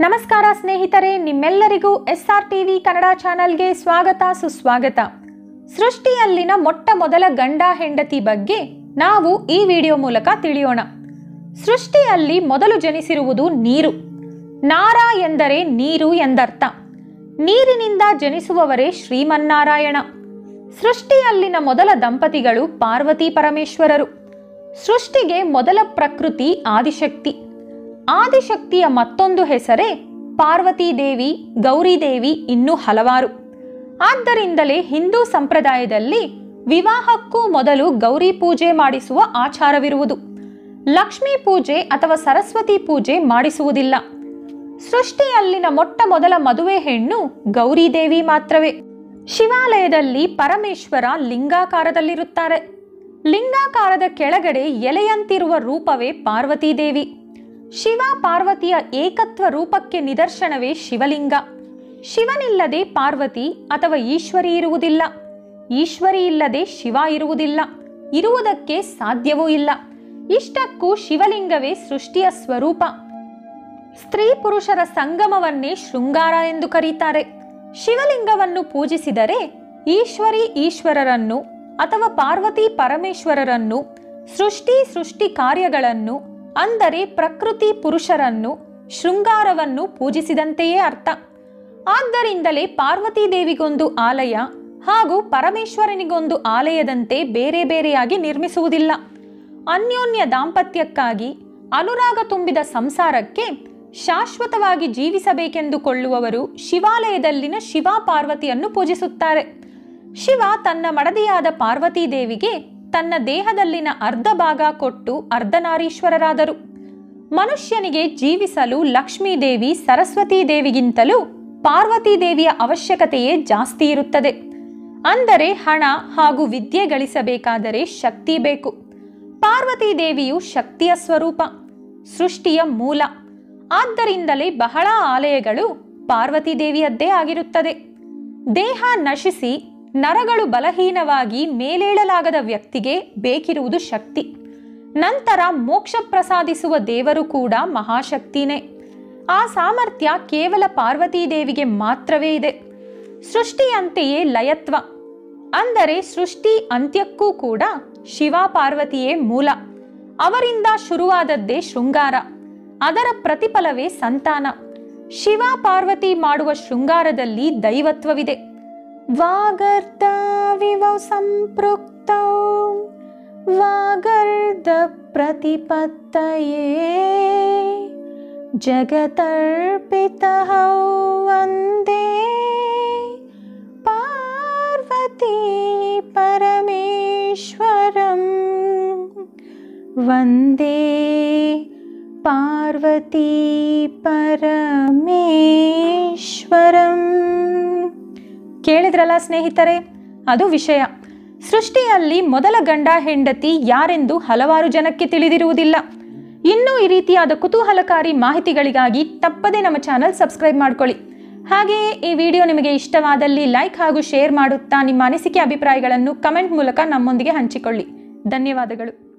ನಮಸ್ಕಾರ ಸ್ನೇಹಿತರೆ ನಿಮ್ಮೆಲ್ಲರಿಗೂ ಎಸ್ ಆರ್ ಟಿವಿ ಕನ್ನಡ ಚಾನಲ್ಗೆ ಸ್ವಾಗತ ಸುಸ್ವಾಗತ ಸೃಷ್ಟಿಯಲ್ಲಿನ ಮೊಟ್ಟ ಮೊದಲ ಗಂಡ ಹೆಂಡತಿ ಬಗ್ಗೆ ನಾವು ಈ ವಿಡಿಯೋ ಮೂಲಕ ತಿಳಿಯೋಣ ಸೃಷ್ಟಿಯಲ್ಲಿ ಮೊದಲು ಜನಿಸಿರುವುದು ನೀರು ನಾರ ಎಂದರೆ ನೀರು ಎಂದರ್ಥ ನೀರಿನಿಂದ ಜನಿಸುವವರೇ ಶ್ರೀಮನ್ನಾರಾಯಣ ಸೃಷ್ಟಿಯಲ್ಲಿನ ಮೊದಲ ದಂಪತಿಗಳು ಪಾರ್ವತಿ ಪರಮೇಶ್ವರರು ಸೃಷ್ಟಿಗೆ ಮೊದಲ ಪ್ರಕೃತಿ ಆದಿಶಕ್ತಿ ಆದಿಶಕ್ತಿಯ ಮತ್ತೊಂದು ಹೆಸರೇ ಪಾರ್ವತಿ ದೇವಿ ಗೌರಿದೇವಿ ಇನ್ನೂ ಹಲವಾರು ಆದ್ದರಿಂದಲೇ ಹಿಂದೂ ಸಂಪ್ರದಾಯದಲ್ಲಿ ವಿವಾಹಕ್ಕೂ ಮೊದಲು ಗೌರಿ ಪೂಜೆ ಮಾಡಿಸುವ ಆಚಾರವಿರುವುದು ಲಕ್ಷ್ಮೀ ಪೂಜೆ ಅಥವಾ ಸರಸ್ವತಿ ಪೂಜೆ ಮಾಡಿಸುವುದಿಲ್ಲ ಸೃಷ್ಟಿಯಲ್ಲಿನ ಮೊಟ್ಟ ಮೊದಲ ಮದುವೆ ಹೆಣ್ಣು ಗೌರಿದೇವಿ ಮಾತ್ರವೇ ಶಿವಾಲಯದಲ್ಲಿ ಪರಮೇಶ್ವರ ಲಿಂಗಾಕಾರದಲ್ಲಿರುತ್ತಾರೆ ಲಿಂಗಾಕಾರದ ಕೆಳಗಡೆ ಎಲೆಯಂತಿರುವ ರೂಪವೇ ಪಾರ್ವತೀ ದೇವಿ ಶಿವ ಪಾರ್ವತಿಯ ಏಕತ್ವ ರೂಪಕ್ಕೆ ನಿದರ್ಶನವೇ ಶಿವಲಿಂಗ ಶಿವನಿಲ್ಲದೆ ಪಾರ್ವತಿ ಅಥವಾ ಈಶ್ವರಿ ಇರುವುದಿಲ್ಲ ಈಶ್ವರಿ ಇಲ್ಲದೆ ಶಿವ ಇರುವುದಿಲ್ಲ ಇರುವುದಕ್ಕೆ ಸಾಧ್ಯವೂ ಇಲ್ಲ ಇಷ್ಟಕ್ಕೂ ಶಿವಲಿಂಗವೇ ಸೃಷ್ಟಿಯ ಸ್ವರೂಪ ಸ್ತ್ರೀ ಪುರುಷರ ಸಂಗಮವನ್ನೇ ಶೃಂಗಾರ ಎಂದು ಕರೀತಾರೆ ಶಿವಲಿಂಗವನ್ನು ಪೂಜಿಸಿದರೆ ಈಶ್ವರಿ ಈಶ್ವರರನ್ನು ಅಥವಾ ಪಾರ್ವತಿ ಪರಮೇಶ್ವರರನ್ನು ಸೃಷ್ಟಿ ಸೃಷ್ಟಿ ಕಾರ್ಯಗಳನ್ನು ಅಂದರೆ ಪ್ರಕೃತಿ ಪುರುಷರನ್ನು ಶೃಂಗಾರವನ್ನು ಪೂಜಿಸಿದಂತೆಯೇ ಅರ್ಥ ಆದ್ದರಿಂದಲೇ ಪಾರ್ವತೀ ದೇವಿಗೊಂದು ಆಲಯ ಹಾಗೂ ಪರಮೇಶ್ವರನಿಗೊಂದು ಆಲಯದಂತೆ ಬೇರೆ ಬೇರೆಯಾಗಿ ನಿರ್ಮಿಸುವುದಿಲ್ಲ ಅನ್ಯೋನ್ಯ ದಾಂಪತ್ಯಕ್ಕಾಗಿ ಅನುರಾಗ ತುಂಬಿದ ಸಂಸಾರಕ್ಕೆ ಶಾಶ್ವತವಾಗಿ ಜೀವಿಸಬೇಕೆಂದುಕೊಳ್ಳುವವರು ಶಿವಾಲಯದಲ್ಲಿನ ಶಿವ ಪಾರ್ವತಿಯನ್ನು ಪೂಜಿಸುತ್ತಾರೆ ಶಿವ ತನ್ನ ಮಡದಿಯಾದ ಪಾರ್ವತೀ ದೇವಿಗೆ ತನ್ನ ದೇಹದಲ್ಲಿನ ಅರ್ಧ ಭಾಗ ಕೊಟ್ಟು ಅರ್ಧನಾರೀಶ್ವರರಾದರು ಮನುಷ್ಯನಿಗೆ ಜೀವಿಸಲು ಲಕ್ಷ್ಮೀ ದೇವಿ ಸರಸ್ವತೀ ದೇವಿಗಿಂತಲೂ ಪಾರ್ವತೀ ದೇವಿಯ ಅವಶ್ಯಕತೆಯೇ ಜಾಸ್ತಿ ಇರುತ್ತದೆ ಅಂದರೆ ಹಣ ಹಾಗೂ ವಿದ್ಯೆ ಗಳಿಸಬೇಕಾದರೆ ಶಕ್ತಿ ಬೇಕು ಪಾರ್ವತೀ ದೇವಿಯು ಶಕ್ತಿಯ ಸ್ವರೂಪ ಸೃಷ್ಟಿಯ ಮೂಲ ಆದ್ದರಿಂದಲೇ ಬಹಳ ಆಲಯಗಳು ಪಾರ್ವತೀ ದೇವಿಯದ್ದೇ ಆಗಿರುತ್ತದೆ ದೇಹ ನಶಿಸಿ ನರಗಳು ಬಲಹೀನವಾಗಿ ಮೇಲೇಳಲಾಗದ ವ್ಯಕ್ತಿಗೆ ಬೇಕಿರುವುದು ಶಕ್ತಿ ನಂತರ ಮೋಕ್ಷ ಪ್ರಸಾದಿಸುವ ದೇವರು ಕೂಡ ಮಹಾಶಕ್ತಿನೇ ಆ ಸಾಮರ್ಥ್ಯ ಕೇವಲ ಪಾರ್ವತೀ ದೇವಿಗೆ ಮಾತ್ರವೇ ಇದೆ ಸೃಷ್ಟಿಯಂತೆಯೇ ಲಯತ್ವ ಅಂದರೆ ಸೃಷ್ಟಿ ಅಂತ್ಯಕ್ಕೂ ಕೂಡ ಶಿವ ಪಾರ್ವತಿಯೇ ಮೂಲ ಅವರಿಂದ ಶುರುವಾದದ್ದೇ ಶೃಂಗಾರ ಅದರ ಪ್ರತಿಫಲವೇ ಸಂತಾನ ಶಿವ ಪಾರ್ವತಿ ಮಾಡುವ ಶೃಂಗಾರದಲ್ಲಿ ದೈವತ್ವವಿದೆ ವಾಗರ್ಧಾವಿವೌ ಸಂಪೃಕ್ತೌ ವಾಗರ್ಧ ಪ್ರತಿಪತ್ತಯೇ ಜಗತರ್ಪಿತಃ ವಂದೇ ಪಾರ್ವತಿ ಪರಮೇಶ್ವರಂ ವಂದೇ ಪಾರ್ವತಿ ಪರಮೇಶ್ವರಂ ಕೇಳಿದ್ರಲ್ಲ ಸ್ನೇಹಿತರೆ ಅದು ವಿಷಯ ಸೃಷ್ಟಿಯಲ್ಲಿ ಮೊದಲ ಗಂಡ ಹೆಂಡತಿ ಯಾರೆಂದು ಹಲವಾರು ಜನಕ್ಕೆ ತಿಳಿದಿರುವುದಿಲ್ಲ ಇನ್ನೂ ಈ ರೀತಿಯಾದ ಕುತೂಹಲಕಾರಿ ಮಾಹಿತಿಗಳಿಗಾಗಿ ತಪ್ಪದೇ ನಮ್ಮ ಚಾನಲ್ ಸಬ್ಸ್ಕ್ರೈಬ್ ಮಾಡ್ಕೊಳ್ಳಿ ಹಾಗೆಯೇ ಈ ವಿಡಿಯೋ ನಿಮಗೆ ಇಷ್ಟವಾದಲ್ಲಿ ಲೈಕ್ ಹಾಗೂ ಶೇರ್ ಮಾಡುತ್ತಾ ನಿಮ್ಮ ಅನಿಸಿಕೆ ಅಭಿಪ್ರಾಯಗಳನ್ನು ಕಮೆಂಟ್ ಮೂಲಕ ನಮ್ಮೊಂದಿಗೆ ಹಂಚಿಕೊಳ್ಳಿ ಧನ್ಯವಾದಗಳು